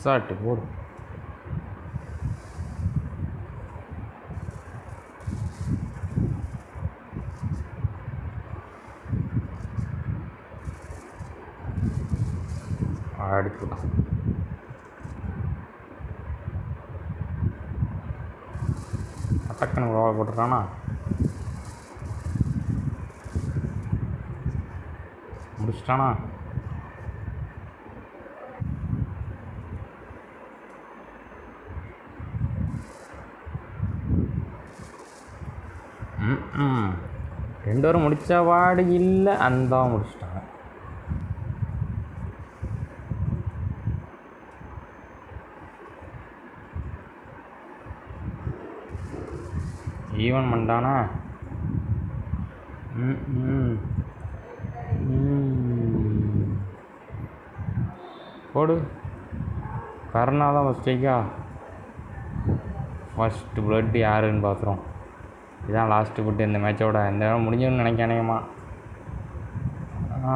Shot போடு அடிச்சுட்டான் டக்குன்னு கோவா போட்டுறானா முடிச்சிட்டானா ம் ம் ரெண்டு பேரும் முடிச்ச வாடு இல்லை அந்த முடிச்சிட்டாங்க ஈவன் பண்ணிட்டானா ம் ம் ம். போடு கருணா தான் ஃபஸ்ட்டேக்கா ஃபஸ்ட்டு பிளட் யாருன்னு பார்த்துரும் இதான் லாஸ்ட்டு பிட்டு இந்த மேட்சோட இந்த இடம் முடிஞ்சுன்னு நினைக்கானேம்மா ஆ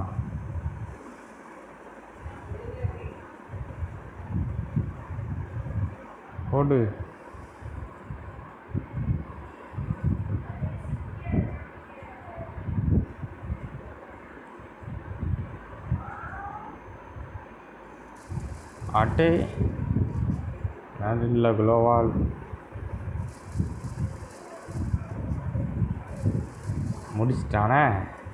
போடு அட்டே நல்ல குளோவால் முடிச்சிட்டானே